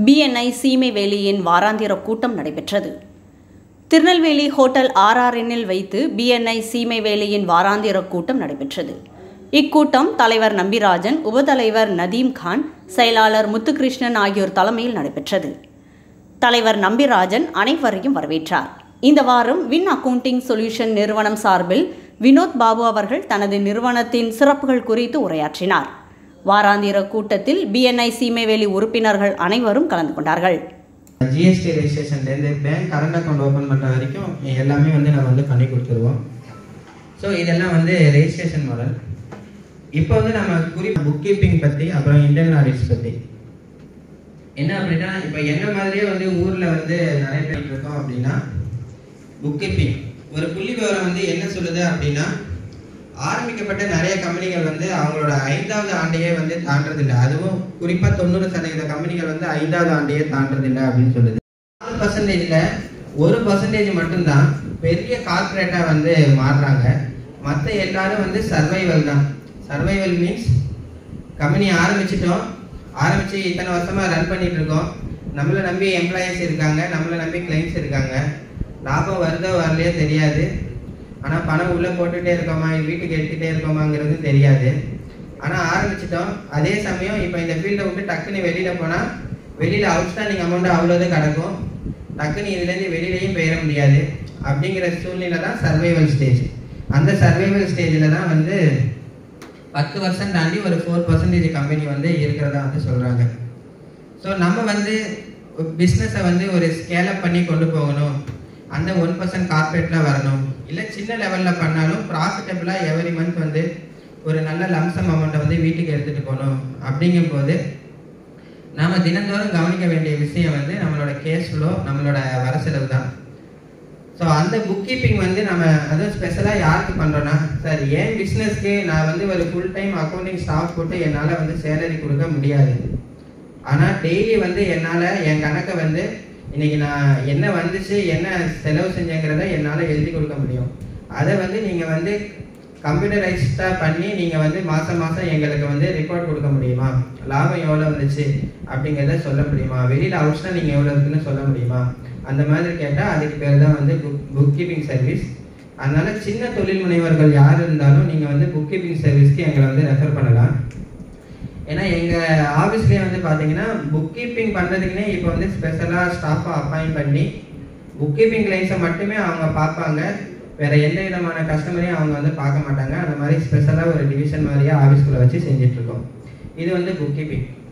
BNI சீமைவேலியின் வாராந்திர கூட்டம் நடைபெற்றது திருநெல்வேலி ஹோட்டல் ஆர்ஆர்என்னில் வைத்து பிஎன்ஐ சீமைவேலியின் வாராந்திர கூட்டம் நடைபெற்றது இக்கூட்டம் தலைவர் நம்பிராஜன் உபதலைவர் நதீம் கான் செயலாளர் முத்துகிருஷ்ணன் ஆகியோர் தலைமையில் நடைபெற்றது தலைவர் நம்பிராஜன் அனைவரையும் வரவேற்றார் இந்த வாரம் வின் அக்கவுண்டிங் சொல்யூஷன் நிறுவனம் சார்பில் வினோத் பாபு அவர்கள் தனது நிறுவனத்தின் சிறப்புகள் குறித்து உரையாற்றினார் வாராந்திர கூட்டத்தில் பிஎன்ஐ சீமைவேலி உறுப்பினர்கள் அனைவரும் கலந்து கொண்டார்கள் ஜிஎஸ்டி ரெஜிஸ்ட்ரேஷன்லேருந்து பேங்க் கரண்ட் அக்கௌண்ட் ஓப்பன் பண்ணுற வரைக்கும் எல்லாமே வந்து நம்ம வந்து பண்ணி கொடுத்துருவோம் ஸோ இதெல்லாம் வந்து ரெஜிஸ்ட்ரேஷன் மாடல் இப்போ வந்து நம்ம குறி புக் கீப்பிங் பற்றி அப்புறம் இன்டர்னல் ஆடிட்ஸ் பற்றி என்ன அப்படின்னா இப்போ என்ன மாதிரியே வந்து ஊரில் வந்து நிறைய பேர் இருக்கோம் அப்படின்னா புக் கீப்பிங் ஒரு புள்ளி விவரம் வந்து என்ன சொல்லுது அப்படின்னா ஆரம்பிக்கப்பட்ட நிறைய கம்பெனிகள் வந்து அவங்களோட ஐந்தாவது ஆண்டையே வந்து தாண்டறதில்லை அதுவும் குறிப்பா தொண்ணூறு சதவீத கம்பெனிகள் வந்து ஐந்தாவது ஆண்டையே தாண்டறதில்லை அப்படின்னு சொல்லுது நாலு பர்சன்டேஜ்ல ஒரு பர்சன்டேஜ் மட்டும்தான் பெரிய கார்பரேட்டா வந்து மாறுறாங்க மற்ற எல்லாரும் வந்து சர்வைவல் தான் சர்வைவல் மீன்ஸ் கம்பெனி ஆரம்பிச்சிட்டோம் ஆரம்பிச்சு இத்தனை வருஷமா ரன் பண்ணிட்டு இருக்கோம் நம்மளை நம்பி எம்ப்ளாயீஸ் இருக்காங்க நம்மளை நம்பி கிளைண்ட்ஸ் இருக்காங்க லாபம் வருதோ வரலையோ தெரியாது ஆனால் பணம் உள்ளே போட்டுகிட்டே இருக்கோமா வீட்டுக்கு எடுத்துகிட்டே இருக்கோமாங்கிறது தெரியாது ஆனால் ஆரம்பிச்சிட்டோம் அதே சமயம் இப்போ இந்த ஃபீல்டை விட்டு டக்குன்னு வெளியில் போனால் வெளியில் அவுட்ஸ்டாண்டிங் அமௌண்ட் அவ்வளோது கிடக்கும் டக்குன்னு இதுலேருந்து வெளியிலையும் போயிட முடியாது அப்படிங்கிற சூழ்நிலை தான் சர்வைவல் ஸ்டேஜ் அந்த சர்வைவல் ஸ்டேஜில் தான் வந்து பத்து பர்சன்ட் தாண்டி ஒரு ஃபோர் பர்சன்டேஜ் கம்பெனி வந்து இருக்கிறதா வந்து சொல்கிறாங்க ஸோ நம்ம வந்து பிஸ்னஸை வந்து ஒரு ஸ்கேலப் பண்ணி கொண்டு போகணும் அந்த ஒன் பர்சன்ட் கார்பரேட்டில் வரணும் இல்லை சின்ன லெவலில் பண்ணாலும் ப்ராஃபிட்டபுளாக எவரி மந்த் வந்து ஒரு நல்ல லம்சம் அமௌண்ட்டை வந்து வீட்டுக்கு எடுத்துகிட்டு போகணும் அப்படிங்கும்போது நாம தினந்தோறும் கவனிக்க வேண்டிய விஷயம் வந்து நம்மளோட கேஷ் ஃப்ளோ நம்மளோட வரசெலவு தான் ஸோ அந்த புக் கீப்பிங் வந்து நம்ம அதுவும் ஸ்பெஷலாக யாருக்கு பண்ணுறோன்னா சார் ஏன் பிஸ்னஸ்க்கு நான் வந்து ஒரு ஃபுல் டைம் அக்கௌண்டிங் ஸ்டாஃப் போட்டு என்னால் வந்து சேலரி கொடுக்க முடியாது ஆனால் டெய்லி வந்து என்னால் என் கணக்கை வந்து இன்னைக்கு நான் என்ன வந்துச்சு என்ன செலவு செஞ்சேங்கிறத என்னால் எழுதி கொடுக்க முடியும் அதை வந்து நீங்கள் வந்து கம்ப்யூட்டரைஸ்டாக பண்ணி நீங்கள் வந்து மாதம் மாதம் எங்களுக்கு வந்து ரிப்போர்ட் கொடுக்க முடியுமா லாபம் எவ்வளோ வந்துச்சு அப்படிங்கிறத சொல்ல முடியுமா வெளியில் அவுட்ஸ்னா நீங்கள் எவ்வளோ இருக்குன்னு சொல்ல முடியுமா அந்த மாதிரி கேட்டால் அதுக்கு பேர் தான் வந்து புக் புக் கீப்பிங் சர்வீஸ் அதனால சின்ன தொழில் முனைவர்கள் யார் இருந்தாலும் நீங்கள் வந்து புக் கீப்பிங் சர்வீஸ்க்கு எங்களை வந்து ரெஃபர் பண்ணலாம் ஏன்னா எங்கள் ஆஃபீஸ்லேயே வந்து பார்த்தீங்கன்னா புக் கீப்பிங் பண்ணுறதுக்குனே இப்போ வந்து ஸ்பெஷலாக ஸ்டாஃபை அப்பாயிண்ட் பண்ணி புக் கீப்பிங் லைன்ஸை மட்டுமே அவங்க பார்ப்பாங்க வேற எந்த விதமான கஸ்டமரையும் அவங்க வந்து பார்க்க மாட்டாங்க அந்த மாதிரி ஸ்பெஷலாக ஒரு டிவிஷன் மாதிரியே ஆஃபீஸ்குள்ளே வச்சு செஞ்சுட்டு இருக்கோம் இது வந்து புக் கீப்பிங்